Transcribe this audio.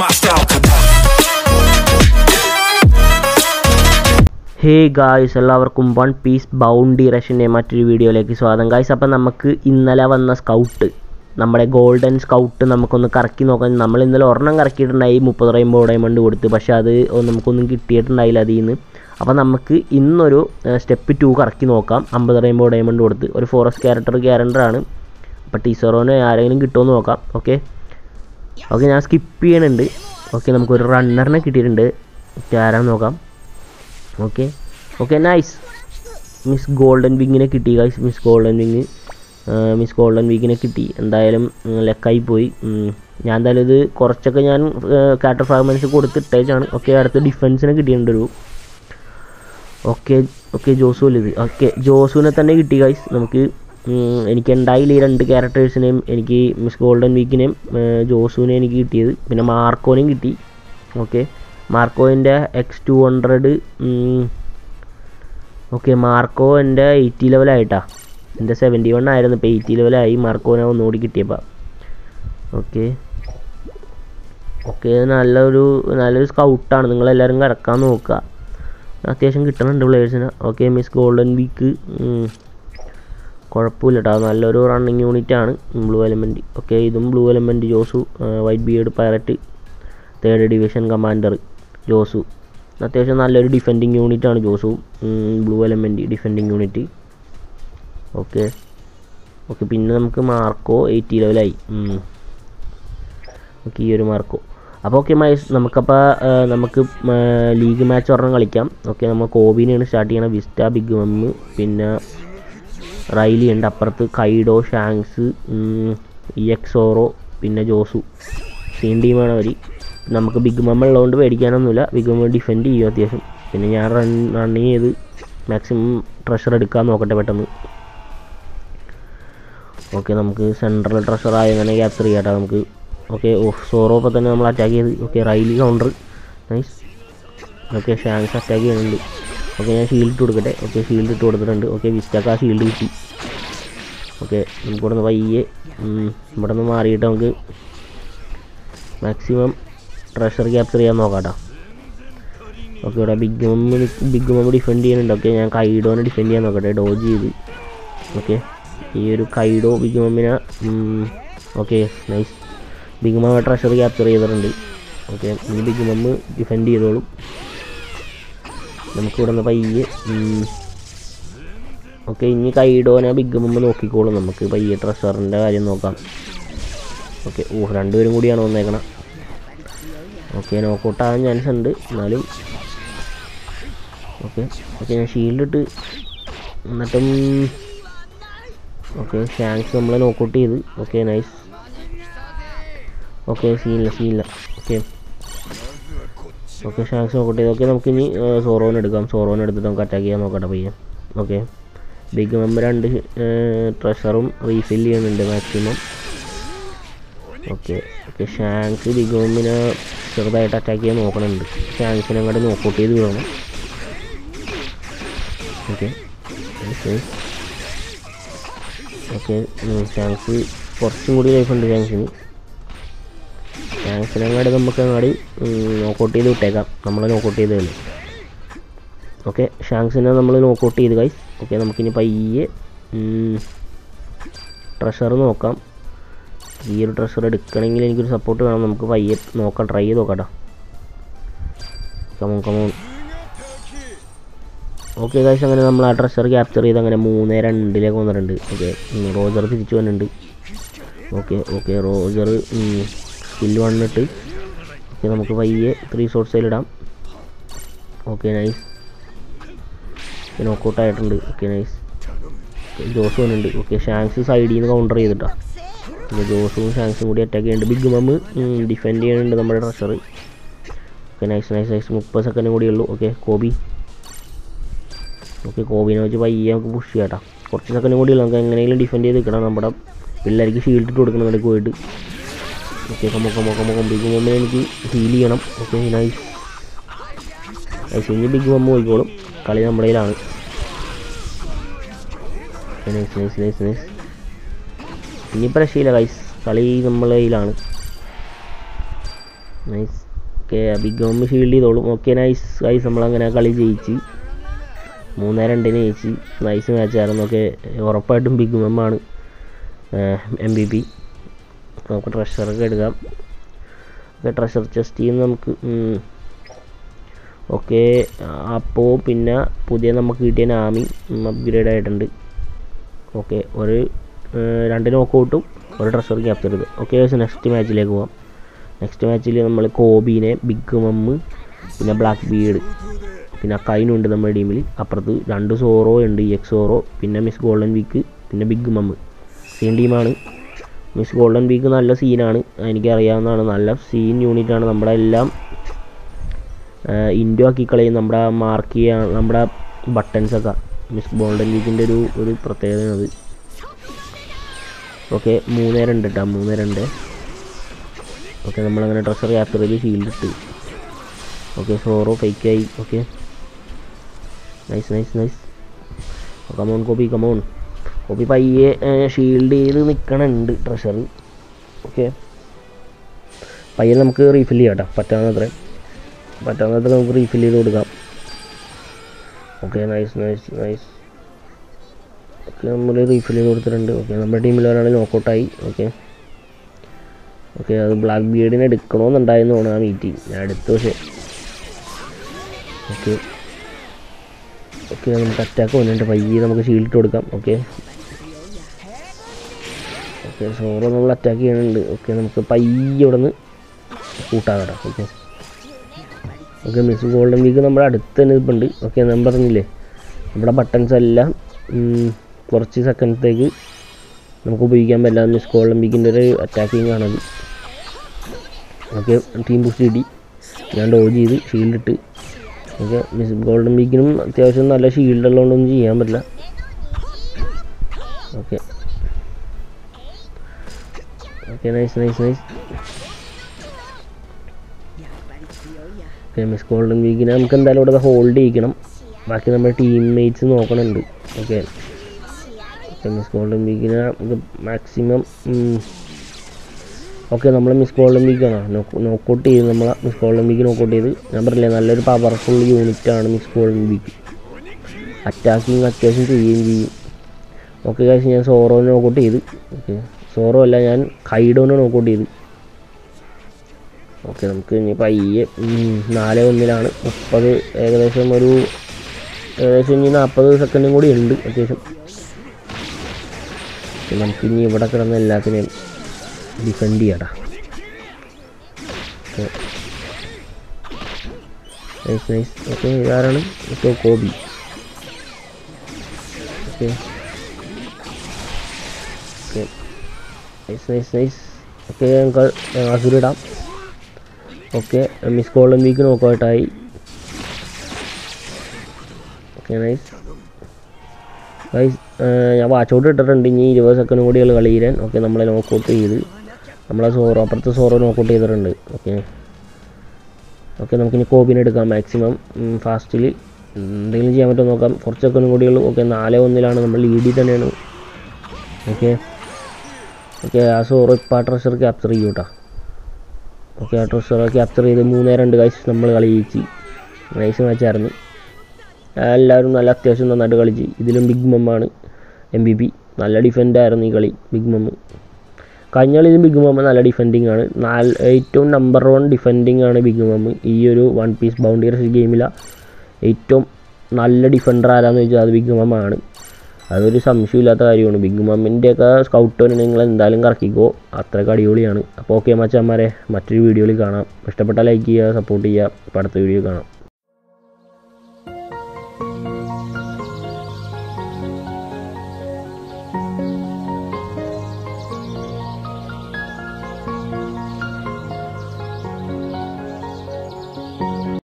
my style. Come on. Hey guys എല്ലാവർക്കും One Piece Bounty റഷിൻ്റെ മറ്റൊരു വീഡിയോയിലേക്ക് സ്വാഗതം ഗായ്സ് അപ്പം നമുക്ക് ഇന്നലെ വന്ന സ്കൗട്ട് നമ്മുടെ ഗോൾഡൻ സ്കൗട്ട് നമുക്കൊന്ന് കറക്കി നോക്കാൻ നമ്മൾ ഇന്നലെ ഒരെണ്ണം കറക്കിയിട്ടുണ്ടായി മുപ്പത് റൈമ്പോ ഡയമണ്ട് കൊടുത്ത് പക്ഷേ അത് നമുക്കൊന്നും കിട്ടിയിട്ടുണ്ടായില്ല അതിൽ നിന്ന് അപ്പോൾ നമുക്ക് ഇന്നൊരു സ്റ്റെപ്പ് ടു കറക്കി നോക്കാം അമ്പത് റൈമ്പോ ഡയമണ്ട് കൊടുത്ത് ഒരു ഫോറസ്റ്റ് ക്യാരക്ടർ ക്യാരക്ടറാണ് അപ്പോൾ ടീച്ചറോന് ആരെങ്കിലും കിട്ടുമോ എന്ന് നോക്കാം ഓക്കെ ഓക്കെ ഞാൻ സ്കിപ്പ് ചെയ്യണുണ്ട് ഓക്കെ നമുക്കൊരു റണ്ണറിനെ കിട്ടിയിട്ടുണ്ട് ആരാന്ന് നോക്കാം okay okay nice Miss Golden വിങ്ങിനെ കിട്ടി guys Miss Golden Wing Miss Golden വിങ്ങിനെ കിട്ടി എന്തായാലും ലെക്കായി പോയി ഉം. ഞാൻ എന്തായാലും ഇത് കുറച്ചൊക്കെ ഞാൻ കാറ്റർ ഫ്രാഗ്മെൻറ്റ്സ് കൊടുത്തിട്ടേച്ചാണ് ഓക്കെ അടുത്ത് ഡിഫൻസിനെ കിട്ടിയിട്ടുണ്ട് ഒരു ഓക്കെ ഓക്കെ ജോസു അല്ലേ ഇത് ഓക്കെ ജോസുവിനെ തന്നെ കിട്ടി ഗൈസ് നമുക്ക് ഉം, എനിക്ക് ഉണ്ടായില്ല ഈ രണ്ട് ക്യാരക്ടേഴ്സിനെയും എനിക്ക് മിസ് ഗോൾഡൻ വീക്കിനെയും ജോസുവിനെ എനിക്ക് കിട്ടിയത് പിന്നെ മാർക്കോനെയും കിട്ടി ഓക്കെ മാർക്കോൻ്റെ X two hundred okay Marco എൻ്റെ എയ്റ്റി ലെവലായിട്ടാ എൻ്റെ സെവൻറ്റി വൺ ആയിരുന്നു ഇപ്പോൾ എയ്റ്റി ലെവലായി മാർക്കോനെ ഒന്നുകൂടി കിട്ടിയപ്പോൾ ഓക്കെ ഓക്കെ നല്ലൊരു നല്ലൊരു സ്കൗട്ടാണ് നിങ്ങളെല്ലാവരും കിടക്കാൻ നോക്കുക അത്യാവശ്യം കിട്ടുന്നുണ്ട് പ്ലേയേഴ്സിന് ഓക്കെ മിസ് ഗോൾഡൻ വീക്ക് കുഴപ്പമില്ല കേട്ടോ നല്ലൊരു റണ്ണിങ് യൂണിറ്റ് ആണ് ബ്ലൂ എലമെൻറ്റ് ഓക്കെ ഇതും blue element Jozu Whitebeard pirate third division commander Jozu അത്യാവശ്യം നല്ലൊരു ഡിഫെൻഡിങ് യൂണിറ്റ് ആണ് Jozu blue element defending unit okay okay പിന്നെ നമുക്ക് മാർക്കോ എയ്റ്റി ലെവലായി ഓക്കെ ഈ ഒരു മാർക്കോ അപ്പോൾ ഓക്കെ മൈസ് നമുക്കപ്പോൾ നമുക്ക് ലീഗ് മാച്ച് ഒരെണ്ണം കളിക്കാം ഓക്കെ നമ്മൾ കോബിനെയാണ് സ്റ്റാർട്ട് ചെയ്യണം വിസ്റ്റ ബിഗ് മമ്മ് പിന്നെ റൈലി ഉണ്ട് അപ്പുറത്ത് കൈഡോ ഷാങ്സ് ഇ എക്സോറോ പിന്നെ ജോസു സീൻ ടീമാണ് അവർ നമുക്ക് ബിഗ് മമ്മ ഉള്ളതുകൊണ്ട് പേടിക്കാനൊന്നുമില്ല ബിഗ് മമ്മ ഡിഫെൻഡ് ചെയ്യും അത്യാവശ്യം പിന്നെ ഞാൻ റൺ റണ്ണിങ് ചെയ്ത് മാക്സിമം ട്രഷർ എടുക്കാൻ നോക്കട്ടെ പെട്ടെന്ന് ഓക്കെ നമുക്ക് സെൻട്രൽ ട്രഷർ ആയി അങ്ങനെ ക്യാപ്ചർ ചെയ്യാട്ടോ നമുക്ക് ഓക്കെ ഓ സോറോ ഇപ്പോൾ തന്നെ നമ്മൾ അറ്റാക്ക് ചെയ്ത് okay Rayleigh counter nice okay Shanks attack ചെയ്യുന്നുണ്ട് ഓക്കെ ഞാൻ ഷീൽഡ് ഇട്ട് കൊടുക്കട്ടെ ഓക്കെ ഷീൽഡ് ഇട്ട് കൊടുത്തിട്ടുണ്ട് ഓക്കെ വിസ്റ്റക്ക് ആ ഷീൽഡ് കിട്ടി ഓക്കെ നമുക്ക് ഇവിടെ നിന്ന് പയ്യെ ഉം, ഇവിടെ നിന്ന് മാറിയിട്ട് നമുക്ക് മാക്സിമം ട്രഷർ ക്യാപ്ചർ ചെയ്യാൻ നോക്കാട്ടോ ഓക്കെ ഇവിടെ Big Mom Big Mom defend ചെയ്യുന്നുണ്ട് ഓക്കെ ഞാൻ കൈഡോനെ ഡിഫെൻഡ് ചെയ്യാൻ നോക്കട്ടെ ഡോജ് ചെയ്ത് ഓക്കെ ഈ ഒരു കൈഡോ ബിഗ് മമ്മിനെ okay nice Big Mom treasure capture ചെയ്തിട്ടുണ്ട് ഓക്കെ ഇനി ബിഗ് മമ്മ് ഡിഫെൻഡ് ചെയ്തോളും നമുക്ക് ഇവിടെ നിന്ന് പയ്യെ ഓക്കെ ഇനി കൈഡോനെ ബിഗ് മമ്മ നോക്കിക്കോളും നമുക്ക് പയ്യെ ട്രഷറിൻ്റെ കാര്യം നോക്കാം ഓക്കെ ഓ രണ്ടുപേരും കൂടിയാണ് വന്നേക്കണം ഓക്കെ നോക്കൗട്ട് ആകാൻ ചാൻസ് ഉണ്ട് എന്നാലും ഓക്കെ ഓക്കെ ഞാൻ ഷീൽഡ് ഇട്ട് എന്നിട്ടും ഓക്കെ ഷാങ്സ് നമ്മളെ നോക്കൗട്ട് ചെയ്ത് ഓക്കെ നൈസ് ഓക്കെ സീനില്ല സീനില്ല ഓക്കെ ഓക്കെ ഷാങ്സ് നോക്കൗട്ട് ചെയ്ത് ഓക്കെ നമുക്ക് ഇനി സോറോനെ എടുക്കാം സോറോനെ എടുത്തിട്ട് നമുക്ക് അറ്റാക്ക് ചെയ്യാൻ നോക്കട്ടെ പയ്യൻ ഓക്കെ ബിഗ് മെമ്പർ രണ്ട് ട്രഷറും റീഫിൽ ചെയ്യുന്നുണ്ട് maximum okay okay Shanks big മെമ്മിനെ ചെറുതായിട്ട് അറ്റാക്ക് ചെയ്യാൻ നോക്കണുണ്ട് ഷാങ്സിനെ അങ്ങോട്ട് നോക്കൗട്ട് ചെയ്ത് വിടണം ഓക്കെ ഓക്കെ ഷാങ്സ് കുറച്ചും കൂടി ലൈഫ് ഉണ്ട് ഷാങ്സിന് ഷാങ്സിനെ അങ്ങോട്ട് നമുക്ക് അങ്ങോട്ട് നോക്കൗട്ട് ചെയ്ത് വിട്ടേക്കാം നമ്മളെ നോക്കൗട്ട് ചെയ്തതല്ലേ ഓക്കെ ഷാങ്സിനെ നമ്മൾ നോക്കൗട്ട് ചെയ്ത് കൈ ഓക്കെ നമുക്കിനി പയ്യെ ട്രഷർ നോക്കാം ഈ ഒരു ട്രഷർ എടുക്കണമെങ്കിൽ എനിക്കൊരു സപ്പോർട്ട് വേണം നമുക്ക് പയ്യെ നോക്കാം ട്രൈ ചെയ്ത് നോക്കാം കേട്ടോ കമോൺ കമോൺ ഓക്കെ കാശ് അങ്ങനെ നമ്മൾ ആ ട്രഷർ ക്യാപ്ചർ ചെയ്ത് അങ്ങനെ മൂന്ന് രണ്ടിലേക്ക് വന്നിട്ടുണ്ട് ഓക്കെ റോജർ തിരിച്ചു വന്നിട്ടുണ്ട് ഓക്കെ ഓക്കെ റോജർ സ്കില്ല് വന്നിട്ട് ഓക്കെ നമുക്ക് പയ്യെ ത്രീ ഷോട്ട്സിൽ ഇടാം ഓക്കെ നൈസ് നോക്കൗട്ട് ആയിട്ടുണ്ട് ഓക്കെ നൈസ് ജോസ് വന്നിട്ടുണ്ട് ഓക്കെ ഷാങ്സ് സൈഡിൽ നിന്ന് കൗണ്ടർ ചെയ്തിട്ടാ പിന്നെ ജോസും ഷാങ്സും കൂടി അറ്റാക്ക് ചെയ്യുന്നുണ്ട് ബിഗ് മമ്മ് ഡിഫെൻഡ് ചെയ്യുന്നുണ്ട് നമ്മുടെ treasure okay nice nice nice മുപ്പത് സെക്കൻഡ് കൂടിയേ ഉള്ളൂ ഓക്കെ കോബി ഓക്കെ കോബിനെ വെച്ച് പയ്യെ നമുക്ക് പുഷ് ചെയ്യാം കേട്ടോ കുറച്ച് സെക്കൻഡ് കൂടി നമുക്ക് എങ്ങനെയെങ്കിലും ഡിഫെൻഡ് ചെയ്ത് നിൽക്കണം നമ്മുടെ പിള്ളേർക്ക് ഷീൽഡ് ഇട്ട് കൊടുക്കണം ഇടയ്ക്ക് പോയിട്ട് ഓക്കെ കമ്മ കമ്മ കമ്മ കമ്മ ബിഗ് മമ്മിനെ എനിക്ക് ഹീൽ ചെയ്യണം ഓക്കെ നൈസ് നൈസ് ഇനി ബിഗ് മമ്മ പോയിക്കോളും കളി നമ്മുടെ കയ്യിലാണ് നൈസ് നൈസ് നൈസ് നൈസ് ഇനി പ്രശ്നമില്ല ഗൈസ് കളി നമ്മളെ കയ്യിലാണ് nice okay Big Mom shield ചെയ്തോളും ഓക്കെ നൈസ് ഗൈസ് നമ്മളങ്ങനെ കളി ജയിച്ച് മൂന്നേ രണ്ടിന് ജയിച്ച് നൈസ് മാച്ചായിരുന്നു ഓക്കെ ഉറപ്പായിട്ടും ബിഗ് മമ്മാണ് എം ബി പി നമുക്ക് ട്രഷറൊക്കെ എടുക്കാം ഓക്കെ ട്രഷർ ചെസ്റ്റ് നിന്ന് നമുക്ക് ഓക്കെ അപ്പോൾ പിന്നെ പുതിയ നമുക്ക് കിട്ടിയ നാമി അപ്ഗ്രേഡ് ആയിട്ടുണ്ട് ഓക്കെ ഒരു ഏഹ്, രണ്ട് നോക്കൗട്ടും ഒരു ട്രഷർ ക്യാപ്ചർ ചെയ്ത് ഓക്കെ നെക്സ്റ്റ് മാച്ചിലേക്ക് പോവാം നെക്സ്റ്റ് മാച്ചിൽ നമ്മൾ കോബീനെ ബിഗ് മമ്മ് പിന്നെ ബ്ലാക്ക് ബീഡ് പിന്നെ കൈനുണ്ട് നമ്മുടെ ടീമിൽ അപ്പുറത്ത് രണ്ട് സോറോ ഉണ്ട് എക്സ് സോറോ പിന്നെ മിസ് ഗോൾഡൻ വീക്ക് പിന്നെ ബിഗ് മമ്മ് സെയിം ടീമാണ് മിസ് ഗോൾഡൻ വീക്ക് നല്ല സീനാണ് എനിക്കറിയാവുന്നതാണ് നല്ല സീൻ യൂണിറ്റാണ് നമ്മുടെ എല്ലാം ഇൻഡോ ആക്കി കളയും നമ്മുടെ മാർക്ക് ചെയ്യാൻ നമ്മുടെ ബട്ടൺസൊക്കെ മിസ് ഗോൾഡൻ വീക്കിൻ്റെ ഒരു ഒരു പ്രത്യേകതയാണ് അത് ഓക്കെ മൂന്നേ രണ്ട് കേട്ടോ മൂന്നേ രണ്ട് ഓക്കെ നമ്മളങ്ങനെ ട്രഷർ ക്യാപ്ചർ ചെയ്ത് ഷീൽഡ് ഇട്ട് ഓക്കെ സോറോ ഫേക്കായി okay nice nice nice come on copy come on copy പയ്യെ ഷീൽഡ് ചെയ്ത് നിൽക്കണുണ്ട് ട്രഷർ ഓക്കെ പയ്യെ നമുക്ക് റീഫിൽ ചെയ്യാം കേട്ടോ പറ്റാവുന്നത്ര പറ്റാവുന്നത്ര നമുക്ക് റീഫിൽ ചെയ്ത് കൊടുക്കാം okay nice nice nice okay നമ്മൾ റീഫിൽ ചെയ്ത് കൊടുത്തിട്ടുണ്ട് ഓക്കെ നമ്മുടെ ടീമിൽ ഒരാൾ നോക്കൗട്ടായി ഓക്കെ ഓക്കെ അത് ബ്ലാക്ക് ബീഡിനെ എടുക്കണമെന്നുണ്ടായിരുന്നു തോന്നുന്നു ആ മീറ്റിംഗ് ഞാൻ എടുത്തു പക്ഷേ ഓക്കെ ഓക്കെ നമുക്ക് അറ്റാക്ക് വന്നിട്ടുണ്ട് പയ്യെ നമുക്ക് ഷീൽഡ് ഇട്ട് കൊടുക്കാം ഓക്കെ ഓക്കെ സോറോ നമ്മൾ അറ്റാക്ക് ചെയ്യുന്നുണ്ട് ഓക്കെ നമുക്ക് പയ്യെ ഇവിടെ നിന്ന് കൂട്ടാം കേട്ടോ okay okay miss golden week നമ്മുടെ അടുത്ത് തന്നെ ഇരിപ്പുണ്ട് ഓക്കെ ഞാൻ പറഞ്ഞില്ലേ നമ്മുടെ ബട്ടൺസ് എല്ലാം ഉം, കുറച്ച് സെക്കൻഡത്തേക്ക് നമുക്ക് ഉപയോഗിക്കാൻ പറ്റില്ല മിസ് ഗോൾഡൻ വീക്കിൻ്റെ ഒരു അറ്റാക്കിങ് ആണത് ഓക്കെ ടീം ബൂസ്റ്റ് കിട്ടി ഞാൻ ഡോജ് ചെയ്ത് ഷീൽഡ് ഇട്ട് ഓക്കെ മിസ് ഗോൾഡൻ വീക്കിനും അത്യാവശ്യം നല്ല ഷീൽഡ് ഉള്ളതുകൊണ്ടൊന്നും ചെയ്യാൻ പറ്റില്ല okay okay nice nice nice okay miss golden വീക്കിനെ നമുക്ക് എന്തായാലും ഇവിടെ ഹോൾഡ് ചെയ്യിക്കണം ബാക്കി നമ്മുടെ ടീംമേറ്റ്സ് നോക്കണുണ്ട് ഓക്കെ ഓക്കെ മിസ് ഗോൾഡൻ വീക്കിനെ നമുക്ക് മാക്സിമം ഓക്കെ നമ്മൾ മിസ് ഗോൾഡൻ വീക്കാണ് നോക്കൗട്ട് ചെയ്ത് നമ്മളെ മിസ് ഗോൾഡൻ വീക്ക് നോക്കൗട്ട് ചെയ്ത് ഞാൻ പറഞ്ഞില്ലേ നല്ലൊരു പവർഫുൾ യൂണിറ്റാണ് മിസ് ഗോൾഡൻ വീക്ക് അറ്റാക്കിങ് അത്യാവശ്യം ചെയ്യുകയും ചെയ്യും ഓക്കെ കാശ് ഞാൻ സോറോനെ നോക്കൗട്ട് ചെയ്ത് ഓക്കെ സോറോ അല്ല ഞാൻ കൈഡോനെ നോക്കൗട്ട് ചെയ്ത് ഓക്കെ നമുക്ക് ഇനി പയ്യെ ഉം, നാല് ഒന്നിലാണ് മുപ്പത് ഏകദേശം ഒരു ഏകദേശം ഇനി നാൽപ്പത് സെക്കൻഡും കൂടി ഉണ്ട് അത്യാവശ്യം ഓക്കെ, നമുക്ക് ഇനി ഇവിടെ കിടന്ന എല്ലാത്തിനെയും ഡിഫെൻഡ് ചെയ്യടാ ഓക്കെ നൈസ് നൈസ് ഓക്കെ ഇതാരാണ് okay Koby okay okay nice nice nice okay നമുക്ക് അസുരിടാം ഓക്കെ മിസ് ഗോൾഡൻ വീക്ക് നോക്കൗട്ടായി ഓക്കെ നൈസ് ഗൈസ് ഞാൻ വാച്ച് ഔട്ട് ഇട്ടിട്ടുണ്ട് ഇനി ഇരുപത് സെക്കൻഡ് കൂടി കളി കളിയിരാൻ ഓക്കെ നമ്മളെ നോക്കൗട്ട് ചെയ്ത് നമ്മളെ സോറോ അപ്പുറത്ത് സോറോ നോക്കൗട്ട് ചെയ്തിട്ടുണ്ട് ഓക്കെ ഓക്കെ നമുക്കിനി കോപ്പിനെ എടുക്കാം മാക്സിമം ഫാസ്റ്റിൽ എന്തെങ്കിലും ചെയ്യാൻ പറ്റുമോ നോക്കാം കുറച്ച് സെക്കൻഡ് കൂടി ഉള്ളൂ ഓക്കെ നാല് ഒന്നിലാണ് നമ്മൾ ലീഡിൽ തന്നെയാണ് ഓക്കെ ഓക്കെ ആ സോറോ ഇപ്പോൾ ആ ട്രഷർ ക്യാപ്ചർ ചെയ്യൂ കേട്ടോ ഓക്കെ ആ ട്രഷർ ക്യാപ്ചർ ചെയ്ത് മൂന്നേ രണ്ട് ഗൈസ് നമ്മൾ കളി ജയിച്ച് നൈസ് മാച്ചായിരുന്നു എല്ലാവരും നല്ല അത്യാവശ്യം നന്നായിട്ട് കളിച്ച് ഇതിലും ബിഗ് മമ്മാണ് എം ബി പി നല്ല ഡിഫൻഡായിരുന്നു ഈ കളി ബിഗ് മമ്മ് കഴിഞ്ഞ കളിയിലും ബിഗ് മമ്മ് നല്ല ഡിഫെൻഡിങ് ആണ് നാല് ഏറ്റവും നമ്പർ വൺ ഡിഫെൻഡിങ് ആണ് ബിഗ് മമ്മ് ഈ ഒരു വൺ പീസ് ബൗണ്ടറി റഷ് ഗെയിമിലെ ഏറ്റവും നല്ല ഡിഫൻഡർ ആരാന്ന് ചോദിച്ചാൽ അത് ബിഗ് മമ്മാണ് അതൊരു സംശയമില്ലാത്ത കാര്യമാണ് ബിഗ് മമ്മിൻ്റെയൊക്കെ സ്കൗട്ട് നിങ്ങൾ എന്തായാലും കറക്കിക്കോ അത്രയ്ക്ക് അടിപൊളിയാണ് അപ്പോൾ ഓക്കെ മച്ചാന്മാരെ മറ്റൊരു വീഡിയോയിൽ കാണാം ഇഷ്ടപ്പെട്ടാൽ ലൈക്ക് ചെയ്യുക സപ്പോർട്ട് ചെയ്യുക അപ്പോൾ അടുത്ത വീഡിയോ കാണാം